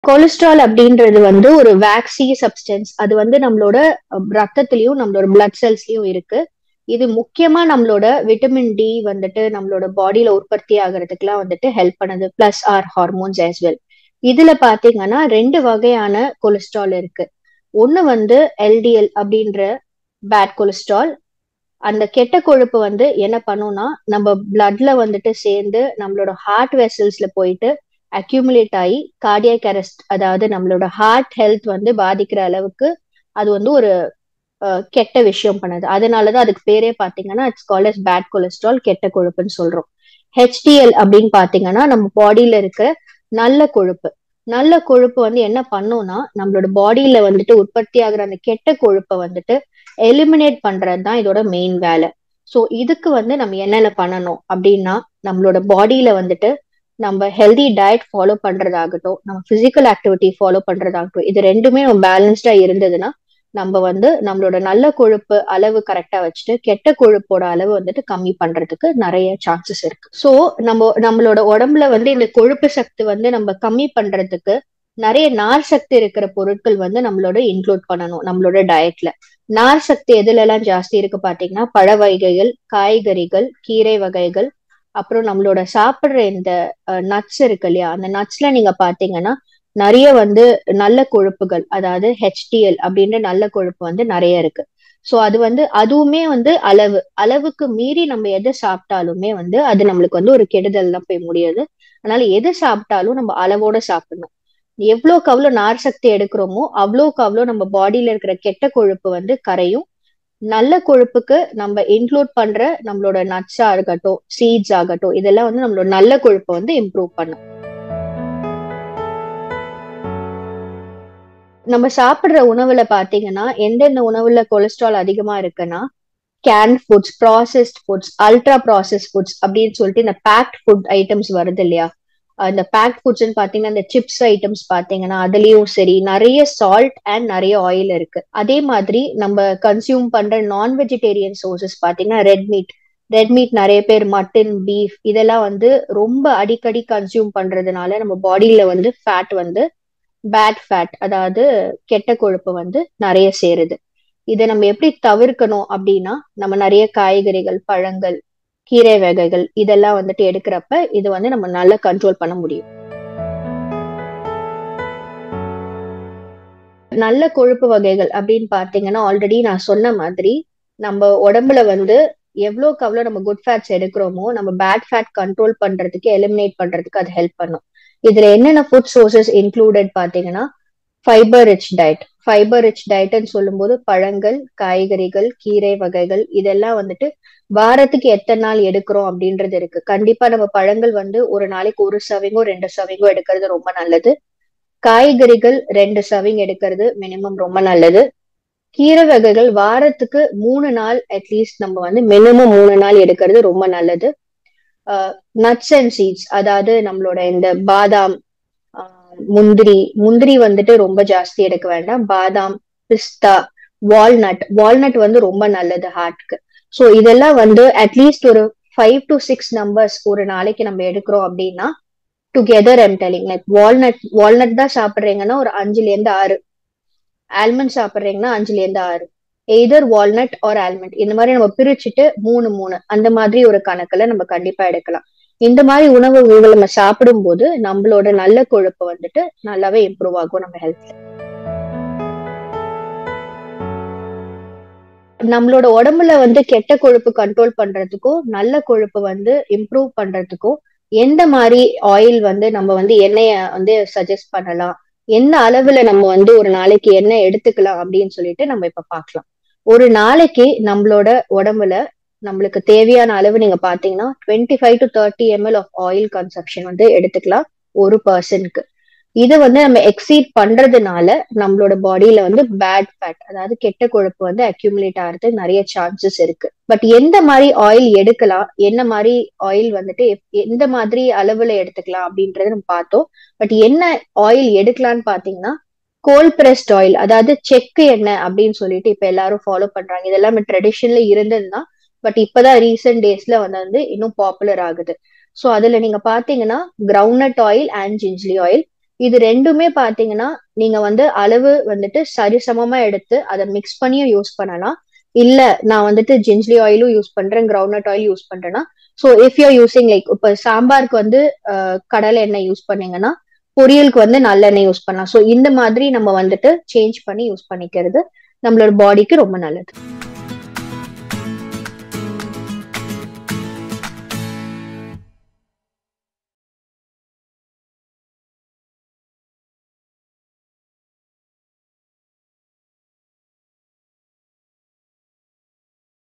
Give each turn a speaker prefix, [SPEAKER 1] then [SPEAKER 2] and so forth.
[SPEAKER 1] cholesterol அப்படின்றது வந்து ஒரு வேக்சி சப்ஸ்டன்ஸ் அது வந்து நம்மளோட அஹ், ரத்தத்திலயும் நம்மளோட பிளட் செல்ஸ்லயும் இருக்கு இது முக்கியமா நம்மளோட விட்டமின் டி வந்துட்டு நம்மளோட பாடியில உற்பத்தி ஆகிறதுக்குலாம் வந்துட்டு ஹெல்ப் பண்ணுது plus or hormones as well இதுல பாத்தீங்கன்னா ரெண்டு வகையான கொலஸ்ட்ரால் இருக்கு ஒண்ணு வந்து எல்டிஎல் அப்படின்ற பேட் கொலஸ்ட்ரால் அந்த கெட்ட கொழுப்பு வந்து என்ன பண்ணும்னா நம்ம பிளட்ல வந்துட்டு சேர்ந்து நம்மளோட ஹார்ட் வெசல்ஸ்ல போயிட்டு அக்யூமுலேட் ஆகி கார்டியக் அரெஸ்ட் அதாவது நம்மளோட ஹார்ட் ஹெல்த் வந்து பாதிக்கிற அளவுக்கு அது வந்து ஒரு அஹ், கெட்ட விஷயம் பண்ணுது அதனாலதான் அதுக்கு பேரே பாத்தீங்கன்னா it's call as bad cholesterol கெட்ட கொழுப்புன்னு சொல்றோம் ஹெச்டிஎல் அப்படின்னு பாத்தீங்கன்னா நம்ம பாடியில இருக்க நல்ல கொழுப்பு நல்ல கொழுப்பு வந்து என்ன பண்ணும்னா நம்மளோட பாடியில வந்துட்டு உற்பத்தி ஆகுற அந்த கெட்ட கொழுப்பை வந்துட்டு எலிமினேட் பண்றது தான் இதோட மெயின் வேலை ஸோ இதுக்கு வந்து நம்ம என்னென்ன பண்ணணும் அப்படின்னா நம்மளோட பாடியில வந்துட்டு நம்ம ஹெல்தி டயட் ஃபாலோ பண்றதாகட்டும் நம்ம பிசிக்கல் ஆக்டிவிட்டி ஃபாலோ பண்றதாகட்டும் இது ரெண்டுமே நம்ம பேலன்ஸ்டா இருந்ததுன்னா நம்ம வந்து நம்மளோட நல்ல கொழுப்பு அளவு கரெக்டா வச்சுட்டு கெட்ட கொழுப்போட அளவு வந்துட்டு கம்மி பண்றதுக்கு நிறைய சான்சஸ் இருக்கு ஸோ நம்ம நம்மளோட உடம்புல வந்து இந்த கொழுப்பு சக்தி வந்து நம்ம கம்மி பண்றதுக்கு நிறைய நார் சக்தி இருக்கிற பொருட்கள் வந்து நம்மளோட இன்க்ளூட் பண்ணணும் நம்மளோட டயட்ல நார் சக்தி எதுல எல்லாம் ஜாஸ்தி இருக்கு பாத்தீங்கன்னா பழ வகைகள் காய்கறிகள் கீரை வகைகள் அப்புறம் நம்மளோட சாப்பிடுற இந்த நட்ஸ் இருக்கு இல்லையா அந்த நட்ஸ்ல நீங்க பாத்தீங்கன்னா நிறைய வந்து நல்ல கொழுப்புகள் அதாவது ஹெச்டிஎல் அப்படின்ற நல்ல கொழுப்பு வந்து நிறைய இருக்கு சோ அது வந்து அதுவுமே வந்து அளவு அளவுக்கு மீறி நம்ம எதை சாப்பிட்டாலுமே வந்து அது நம்மளுக்கு வந்து ஒரு கெடுதல் தான் போய் முடியாது அதனால எது சாப்பிட்டாலும் நம்ம அளவோட சாப்பிடணும் எவ்வளோக்கு அவ்வளோ நார் சக்தி எடுக்கிறோமோ அவ்வளோக்கு அவ்வளோ நம்ம பாடியில இருக்கிற கெட்ட கொழுப்பு வந்து கரையும் நல்ல கொழுப்புக்கு நம்ம இன்க்ளூட் பண்ற நம்மளோட நட்ஸா இருக்கட்டும் சீட்ஸ் ஆகட்டும் இதெல்லாம் வந்து நம்மளோட நல்ல கொழுப்பை வந்து இம்ப்ரூவ் பண்ணும் நம்ம சாப்பிடுற உணவுல பாத்தீங்கன்னா எந்தெந்த உணவுல கொலஸ்ட்ரால் அதிகமா இருக்குன்னா can foods processed foods ultra process foods அப்படின்னு சொல்லிட்டு இந்த பேக்ட் ஃபுட் ஐட்டம்ஸ் வருது இல்லையா இந்த பேக்ட் ஃபுட்ஸ்ன்னு பாத்தீங்கன்னா இந்த சிப்ஸ் ஐட்டம்ஸ் பாத்தீங்கன்னா அதுலயும் சரி நிறைய சால்ட் அண்ட் நிறைய ஆயில் இருக்கு அதே மாதிரி நம்ம கன்சியூம் பண்ற நான் வெஜிடேரியன் சோர்சஸ் பாத்தீங்கன்னா ரெட் மீட் ரெட் மீட் நிறைய பேர் மட்டன் பீஃப் இதெல்லாம் வந்து ரொம்ப அடிக்கடி கன்சியூம் பண்றதுனால நம்ம பாடியில வந்து ஃபேட் வந்து பேட் ஃபேட் அதாவது கெட்ட கொழுப்பு வந்து நிறைய சேருது இதை நம்ம எப்படி தவிர்க்கணும் அப்படின்னா நம்ம நிறைய காய்கறிகள் பழங்கள் கீரை வகைகள் இதெல்லாம் வந்துட்டு எடுக்கிறப்ப இது வந்து நம்ம நல்லா கண்ட்ரோல் பண்ண முடியும் நல்ல கொழுப்பு வகைகள் அப்படின்னு பாத்தீங்கன்னா ஆல்ரெடி நான் சொன்ன மாதிரி நம்ம உடம்புல வந்து எவ்வளோக்கு அவ்வளோ நம்ம குட் ஃபேட்ஸ் எடுக்கிறோமோ நம்ம பேட் ஃபேட் கண்ட்ரோல் பண்றதுக்கு எலிமினேட் பண்றதுக்கு அது ஹெல்ப் பண்ணும் இதுல என்னென்ன ஃபுட் சோர்சஸ் இன்க்ளூடட் பாத்தீங்கன்னா fibre rich diet fibre rich டயட்னு சொல்லும்போது பழங்கள் காய்கறிகள் கீரை வகைகள் இதெல்லாம் வந்துட்டு வாரத்துக்கு எத்தனை நாள் எடுக்கிறோம் அப்படின்றது இருக்கு கண்டிப்பா நம்ம பழங்கள் வந்து ஒரு நாளைக்கு ஒரு சவிங்கோ ரெண்டு சவிங்கோ எடுக்கிறது ரொம்ப நல்லது காய்கறிகள் ரெண்டு சவிங் எடுக்கிறது மினிமம் ரொம்ப நல்லது கீரை வகைகள் வாரத்துக்கு மூணு நாள் அட்லீஸ்ட் நம்ம வந்து மினிமம் மூணு நாள் எடுக்கிறது ரொம்ப நல்லது நட்ஸ் அண்ட் சீட்ஸ் அதாவது நம்மளோட இந்த பாதாம் முந்திரி முந்திரி வந்துட்டு ரொம்ப ஜாஸ்தி எடுக்க வேண்டாம் பாதாம் பிஸ்தா வால்நட் வால்நட் வந்து ரொம்ப நல்லது ஹார்ட்க்கு ஸோ இதெல்லாம் வந்து அட்லீஸ்ட் ஒரு ஃபைவ் டு சிக்ஸ் நம்பர்ஸ் ஒரு நாளைக்கு நம்ம எடுக்கிறோம் அப்படின்னா டுகெதர் எம் டெலிங் லைக் வால்நட் வால்நட் தான் சாப்பிட்றீங்கன்னா ஒரு அஞ்சுல இருந்து ஆறு ஆல்மண்ட் சாப்பிட்றீங்கன்னா அஞ்சுல இருந்து ஆறு எய்தர் வால்நட் ஆர் ஆல்மண்ட் இந்த மாதிரி நம்ம பிரிச்சுட்டு மூணு மூணு அந்த மாதிரி ஒரு கணக்குல நம்ம கண்டிப்பா எடுக்கலாம் இந்த மாதிரி உணவுகள் நம்ம சாப்பிடும் போது நம்மளோட நல்ல கொழுப்பு வந்துட்டு நல்லாவே இம்ப்ரூவ் ஆகும் நம்ம ஹெல்த்ல நம்மளோட உடம்புல வந்து கெட்ட கொழுப்பு கண்ட்ரோல் பண்றதுக்கும் நல்ல கொழுப்பு வந்து இம்ப்ரூவ் பண்றதுக்கும் எந்த மாதிரி ஆயில் வந்து நம்ம வந்து எண்ணெய வந்து சஜஸ்ட் பண்ணலாம் எந்த அளவுல நம்ம வந்து ஒரு நாளைக்கு எண்ணெய் எடுத்துக்கலாம் அப்படின்னு சொல்லிட்டு நம்ம இப்ப பார்க்கலாம் ஒரு நாளைக்கு நம்மளோட உடம்புல நம்மளுக்கு தேவையான அளவு நீங்க பாத்தீங்கன்னா twenty five to thirty ml of oil consumption வந்து எடுத்துக்கலாம் ஒரு பர்சனுக்கு இது வந்து நம்ம எக்ஸீட் பண்றதுனால நம்மளோட பாடியில வந்து பேட் ஃபேட் அதாவது கெட்ட கொழுப்பு வந்து அக்யூமுலேட் ஆகிறதுக்கு நிறைய சான்சஸ் இருக்கு பட் எந்த மாதிரி ஆயில் எடுக்கலாம் என்ன மாதிரி ஆயில் வந்துட்டு எந்த மாதிரி அளவுல எடுத்துக்கலாம் அப்படின்றத நம்ம பார்த்தோம் பட் என்ன ஆயில் எடுக்கலாம்னு பாத்தீங்கன்னா கோல் பிரஸ்ட் ஆயில் அதாவது செக்கு எண்ணெய் அப்படின்னு சொல்லிட்டு இப்ப எல்லாரும் ஃபாலோ பண்றாங்க இதெல்லாம் ட்ரெடிஷன்ல இருந்ததுதான் பட் இப்பதான் ரீசெண்ட் டேஸ்ல வந்து வந்து இன்னும் பாப்புலர் ஆகுது ஸோ அதுல நீங்க பாத்தீங்கன்னா groundnut oil and gingelly oil இது ரெண்டுமே பாத்தீங்கன்னா நீங்க வந்து அளவு வந்துட்டு சரிசமமா எடுத்து அதை மிக்ஸ் பண்ணியும் யூஸ் பண்ணலாம் இல்ல நான் வந்துட்டு ஜிஞ்ஜலி ஆயிலும் யூஸ் பண்றேன் கிரவுண்ட்நட் ஆயில் யூஸ் பண்றேன்னா so if you using like இப்போ சாம்பாருக்கு வந்து கடலை எண்ணெய் யூஸ் பண்ணீங்கன்னா பொரியலுக்கு வந்து நல்லெண்ணெய் யூஸ் பண்ணலாம் ஸோ இந்த மாதிரி நம்ம வந்துட்டு சேஞ்ச் பண்ணி யூஸ் பண்ணிக்கிறது நம்மளோட பாடிக்கு ரொம்ப நல்லது